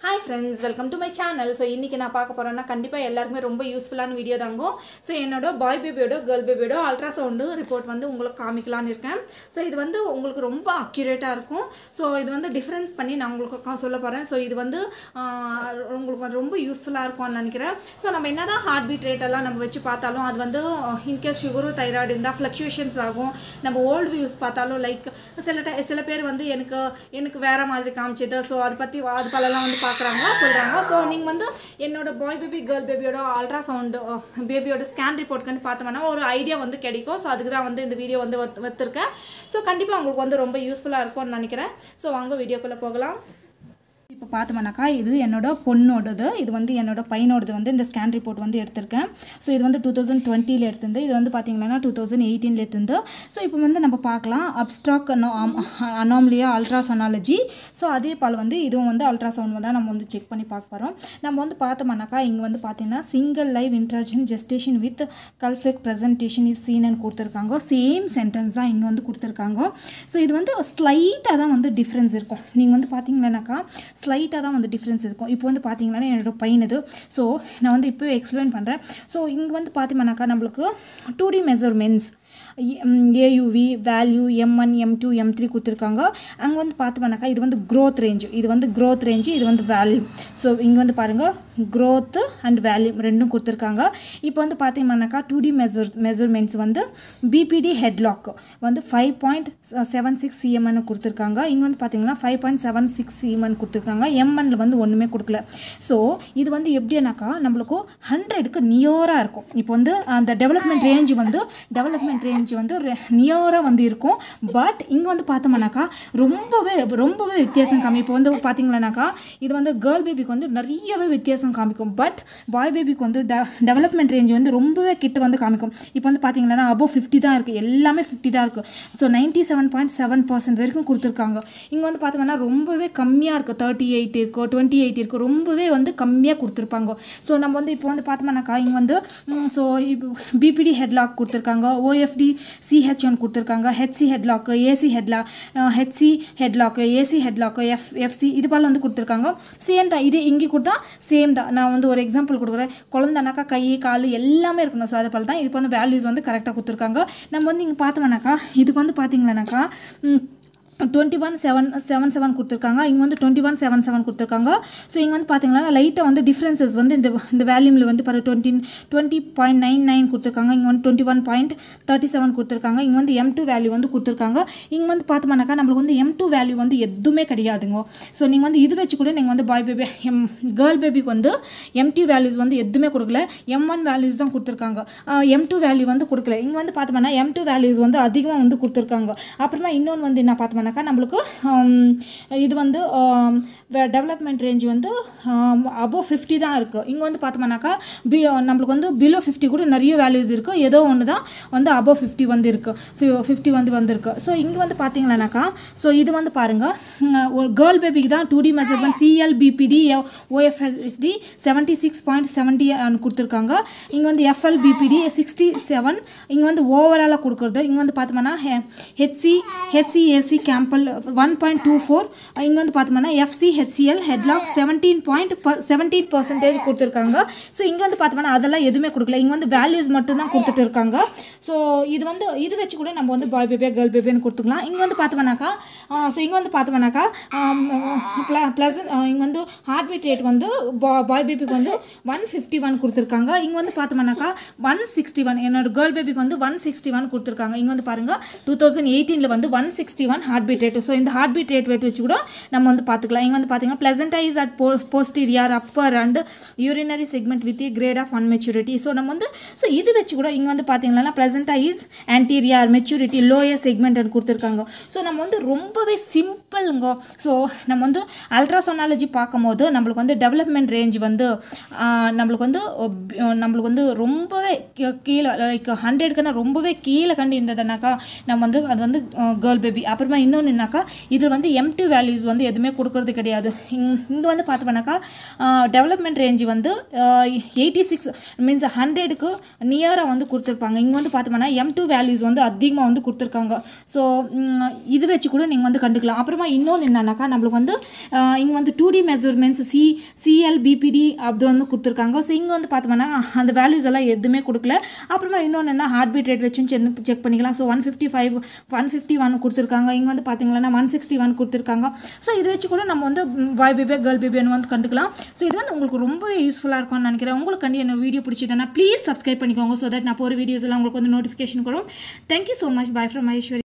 hi friends welcome to my channel so இன்றைக்கி நான் பார்க்க போகிறேன்னா கண்டிப்பாக எல்லாருக்குமே ரொம்ப யூஸ்ஃபுல்லான வீடியோ தாங்கும் ஸோ என்னோட பாய் பேபியோட கேர்ள் பேபியோட அல்ட்ராசவுண்டு ரிப்போர்ட் வந்து உங்களுக்கு காமிக்கலான்னு இருக்கேன் ஸோ இது வந்து உங்களுக்கு ரொம்ப அக்யூரேட்டாக இருக்கும் ஸோ இது வந்து டிஃப்ரென்ஸ் பண்ணி நான் உங்களுக்கு கா- சொல்ல போகிறேன் ஸோ இது வந்து ஆஹ், உங்களுக்கு வந்து ரொம்ப யூஸ்ஃபுல்லாக இருக்கும்னு நினைக்கிறேன் ஸோ நம்ம என்ன தான் ஹார்ட் பீட் ரேட் எல்லாம் நம்ம வச்சு பார்த்தாலும் அது வந்து இன்கேஸ் சுகரும் தைராய்டு இருந்தால் ஃப்ளக்சுவேஷன்ஸ் ஆகும் நம்ம ஓல்டு வியூஸ் பார்த்தாலும் லைக் சில டை சில பேர் வந்து எனக்கு எனக்கு வேறு மாதிரி காமிச்சது ஸோ அதை பற்றி அது பலலாம் வந்து பார்க்குறாங்க சொல்கிறாங்க ஸோ நீங்கள் வந்து என்னோட பாய் பேபி கேர்ள் பேபியோட அல்ட்ராசவுண்டு பேபியோட ஸ்கேன் ரிப்போர்ட் வந்து பார்த்தோம்னா ஒரு ஐடியா வந்து கிடைக்கும் ஸோ அதுக்கு தான் வந்து இந்த வீடியோ வந்து வத்- வச்சிருக்கேன் ஸோ கண்டிப்பாக உங்களுக்கு வந்து ரொம்ப யூஸ்ஃபுல்லாக இருக்கும்னு நினைக்கிறேன் ஸோ வாங்க வீடியோக்குள்ளே போகலாம் இப்போ பார்த்தோம்னாக்கா இது என்னோட பொண்ணோடது இது வந்து என்னோட பையனோடது வந்து இந்த ஸ்கேன் ரிப்போர்ட் வந்து எடுத்திருக்கேன் ஸோ இது வந்து டூ தௌசண்ட் டுவெண்ட்டியில் எடுத்திருந்து இது வந்து பார்த்தீங்கன்னா டூ தௌசண்ட் எயிட்டீனில் எடுத்திருந்து ஸோ இப்போ வந்து நம்ம பார்க்கலாம் அப்ஸ்ட்ராக் அனாமலியா அல்ட்ராசோனாலஜி ஸோ அதே போல் வந்து இதுவும் வந்து அல்ட்ராசவுண்ட் தான் நம்ம வந்து செக் பண்ணி பார்க்க போகிறோம் நம்ம வந்து பார்த்தோம்னாக்கா இங்கே வந்து பார்த்தீங்கன்னா single live intrauterine gestation with கல்ஃபெக் ப்ரெசன்டேஷன் இஸ் சீனன்னு கொடுத்துருக்காங்க சேம் சென்டென்ஸ் தான் இங்கே வந்து கொடுத்துருக்காங்க ஸோ இது வந்து ஸ்லைட்டாக தான் வந்து டிஃப்ரென்ஸ் இருக்கும் நீங்கள் வந்து பார்த்தீங்கன்னாக்கா ஸ்லைட்டாக தான் வந்து டிஃப்ரென்ஸ் இருக்கும் இப்போ வந்து பார்த்தீங்கன்னா என்னோட பையன் இது ஸோ நான் வந்து இப்போ எக்ஸ்பிளைன் பண்ணுறேன் ஸோ இங்கே வந்து பார்த்தீங்கன்னாக்கா நம்மளுக்கு two D measurements AUV value M one M two M three கொடுத்துருக்காங்க அங்கே வந்து பார்த்தோம்னாக்கா இது வந்து growth ரேஞ்சு இது வந்து growth ரேஞ்சு இது வந்து வேல்யூ ஸோ இங்கே வந்து பாருங்கள் growth அண்ட் வேல்யூ ரெண்டும் கொடுத்துருக்காங்க இப்போ வந்து பார்த்தீங்கன்னாக்கா டூ டி மெஷர் மெஷர்மெண்ட்ஸ் வந்து பிபிடி ஹெட்லாக் வந்து ஃபைவ் பாயிண்ட் செவன் சிக்ஸ் சிஎம்னு கொடுத்துருக்காங்க இங்கே வந்து பார்த்தீங்கன்னா ஃபைவ் பாயிண்ட் செவன் சிக்ஸ் சிஎம்னு கொடுத்துருக்காங்க எம்என்ல வந்து ஒன்றுமே கொடுக்கல ஸோ இது வந்து எப்படின்னாக்கா நம்மளுக்கு ஹண்ட்ரடுக்கு நியராக இருக்கும் இப்போ வந்து அந்த டெவலப்மெண்ட் ரேஞ்ச் வந்து டெவலப்மெண்ட் ரேஞ்ச் வந்து நியராக வந்து இருக்கும் பட் இங்கே வந்து பார்த்தோம்னாக்கா ரொம்பவே ரொம்பவே வித்தியாசம் காமி இப்போ வந்து பார்த்தீங்கன்னாக்கா இது வந்து கேர்ள் பேபிக்கு வந்து நிறையவே வித்தியாசம் காமிக்கும் பட் பாய் பேபிக்கு வந்து டெ டெவலப்மெண்ட் ரேஞ்ச் வந்து ரொம்பவே கிட்ட வந்து காமிக்கும் இப்போ வந்து பார்த்தீங்கன்னா அபோவ் ஃபிஃப்டி தான் இருக்குது எல்லாமே ஃபிஃப்டி தான் இருக்குது so ninety seven point seven percent வரைக்கும் கொடுத்துருக்காங்க இங்கே வந்து பார்த்தோம்னா ரொம்பவே கம்மியாக இருக்குது தேர்ட்டி எயிட் இருக்கும் டுவெண்ட்டி எயிட் இருக்குது ரொம்பவே வந்து கம்மியாக கொடுத்துருப்பாங்க ஸோ நம்ம வந்து இப்போ வந்து பார்த்தோம்னாக்கா இங்கே வந்து ஸோ இப்போ பிபிடி ஹெட்லாக் கொடுத்துருக்காங்க ஓஎஃப்டி சிஹெச்என் கொடுத்துருக்காங்க HC Hadlock AC Hadlock HC Hadlock AC Hadlock F FC இது போல் வந்து கொடுத்துருக்காங்க சேம் தான் இது இங்கே கொடுத்தா சேம் தான் நான் வந்து ஒரு எக்ஸாம்பிள் கொடுக்குறேன் குழந்தைனாக்கா கை கால் எல்லாமே இருக்கணும் ஸோ அது போல் தான் இதுக்கு வந்து வேல்யூஸ் வந்து கரெக்டாக கொடுத்துருக்காங்க நம்ம வந்து இங்கே பார்த்தோம்னாக்கா இதுக்கு வந்து பார்த்தீங்கன்னாக்கா twenty one seven seven seven கொடுத்துருக்காங்க இங்கே வந்து டுவெண்ட்டி ஒன் செவன் செவன் கொடுத்துருக்காங்க ஸோ இங்கே வந்து பார்த்தீங்கன்னா லைட்டாக வந்து டிஃப்ரென்சஸ் வந்து இந்த இந்த வேல்யூமில் வந்து பாரு twenty twenty point nine nine கொடுத்துருக்காங்க இங்கே வந்து twenty one point thirty seven கொடுத்துருக்காங்க இங்கே வந்து எம் டூ வேல்யூ வந்து கொடுத்துருக்காங்க இங்கே வந்து பார்த்தோம்னாக்கா நம்மளுக்கு வந்து எம் டூ வேல்யூ வந்து எதுவுமே கிடையாதுங்க ஸோ நீங்கள் வந்து இது வச்சு கூட நீங்கள் வந்து பாய் பேபி எம் கேர்ள் பேபிக்கு வந்து எம்டி வேல்யூஸ் வந்து எதுவுமே கொடுக்கல எம் ஒன் வேல்யூஸ் தான் கொடுத்துருக்காங்க எம் டூ வேல்யூ வந்து கொடுக்கல இங்கே வந்து பார்த்தோம்னா எம் டூ வேல்யூஸ் வந்து அதிகமாக வந்து கொடுத்துருக்காங்க அப்புறமா இன்னொன்று வந்து என்ன பார்த்தோம்னாக்கா நம்மளுக்கு ஹம், இது வந்து டெவலப்மெண்ட் ரேஞ்ச் வந்து அபோவ் ஃபிஃப்டி தான் இருக்குது இங்கே வந்து பார்த்தோம்னாக்கா பி நம்மளுக்கு வந்து பிலோ ஃபிஃப்டி கூட நிறைய வேல்யூஸ் இருக்குது ஏதோ ஒன்று தான் வந்து அபோவ் ஃபிஃப்டி வந்து இருக்குது ஃபிஃப்டி வந்து வந்திருக்கு ஸோ இங்கே வந்து பார்த்தீங்கன்னாக்கா ஸோ இது வந்து பாருங்கள் ஒரு கேர்ள் பேபிக்கு தான் two D measurement CL BPD OFSD seventy six point seventy கொடுத்துருக்காங்க இங்கே வந்து எஃப்எல் பிபிடி சிக்ஸ்டி செவன் இங்கே வந்து ஓவராலாக கொடுக்குறது இங்கே வந்து பார்த்தோம்னா HC HC AC Campbell one point two four இங்கே வந்து பார்த்தோம்னா FC HCL Hadlock seventeen point seventeen percentage கொடுத்துருக்காங்க ஸோ இங்கே வந்து பார்த்தோம்னா அதெல்லாம் எதுவுமே கொடுக்கல இங்கே வந்து வேல்யூஸ் மட்டும் தான் கொடுத்துட்டு இருக்காங்க ஸோ இது வந்து இது வச்சு கூட நம்ம வந்து பாய் பேபியா கேர்ள் பேபின்னு கொடுத்துக்கலாம் இங்கே வந்து பார்த்தோம்னாக்கா ஸோ இங்கே வந்து பார்த்தோம்னாக்கா ப்ளஸ் இங்கே வந்து ஹார்ட் பீட் ரேட் வந்து பாய் பேபிக்கு வந்து ஒன் ஃபிஃப்டி ஒன் கொடுத்துருக்காங்க இங்கே வந்து பார்த்தோம்னாக்கா ஒன் சிக்ஸ்டி ஒன் என்னோட கேர்ள் பேபிக்கு வந்து ஒன் சிக்ஸ்டி ஒன் கொடுத்துருக்காங்க இங்கே வந்து பாருங்கள் டூ தௌசண்ட் எயிட்டீனில் வந்து one sixty one heart beat rate so இந்த ஹார்ட் பீட் ரேட் வச்சு கூட நம்ம வந்து பார்த்துக்கலாம் இங்கே வந்து பார்த்தீங்கன்னா பிளசண்டா இஸ் அட் போ posterior upper and urinary segment with grade of unmaturity so நம்ம வந்து ஸோ இது வச்சு கூட இங்கே வந்து பார்த்தீங்கன்னா placenta is anterior maturity lower segment கொடுத்துருக்காங்க ஸோ நம்ம வந்து ரொம்பவே சிம்பிளுங்க ஸோ நம்ம வந்து அல்ட்ராசோனாலஜி பார்க்கும்போது நம்மளுக்கு வந்து டெவலப்மெண்ட் ரேஞ்ச் வந்து ஆஹ், நம்மளுக்கு வந்து ஒப்- நம்மளுக்கு வந்து ரொம்பவே கீ- கீழே லைக் ஹண்ட்ரட்க்குன்னா ரொம்பவே கீழே கண்டு இருந்ததுனாக்கா நம்ம வந்து அது வந்து கேர்ள் பேபி அப்புறமா இன்னும் இன்னொன்று என்னக்கா இதில் வந்து எம்டி வேல்யூஸ் வந்து எதுவுமே கொடுக்கறது கிடையாது இங்கே வந்து பார்த்தோம்னாக்கா டெவலப்மெண்ட் ரேஞ்ச் வந்து எயிட்டி சிக்ஸ் மீன்ஸ் ஹண்ட்ரடுக்கு நியராக வந்து கொடுத்துருப்பாங்க இங்கே வந்து பார்த்தோம்னா எம் டூ வேல்யூஸ் வந்து அதிகமாக வந்து கொடுத்துருக்காங்க ஸோ இது வச்சு கூட நீங்கள் வந்து கண்டுக்கலாம் அப்புறமா இன்னொன்று என்னன்னாக்கா நம்மளுக்கு வந்து இங்கே வந்து two D measurements C CL BPD அப்படி வந்து கொடுத்துருக்காங்க ஸோ இங்கே வந்து பார்த்தோம்னா அந்த வேல்யூஸ் எல்லாம் எதுவுமே கொடுக்கல அப்புறமா இன்னொன்று என்ன ஹார்ட் பீட் ரேட் வச்சும் செக் செக் பண்ணிக்கலாம் so one fifty five one fifty one கொடுத்துருக்காங்க இங்கே வந்து பார்த்தீங்கன்னா ஒன் சிக்ஸ்டி ஒன் கொடுத்துருக்காங்க ஸோ இதை வச்சு கூட நம்ம வந்து பாய் பேபி கேர்ள் பேபின்னு வந்து கண்டுக்கலாம் ஸோ இது வந்து உங்களுக்கு ரொம்ப யூஸ்ஃபுல்லாக இருக்கும்னு நினைக்கிறேன் உங்களுக்கு கண்டி என்ன வீடியோ பிடிச்சிட்டேன்னா ப்ளீஸ் சப்ஸ்கிரைப் பண்ணிக்கோங்க ஸோ தட் நான் போகிற வீடியோஸ் எல்லாம் உங்களுக்கு வந்து நோட்டிஃபிகேஷன் வரும் thank you so much bye from Maheswari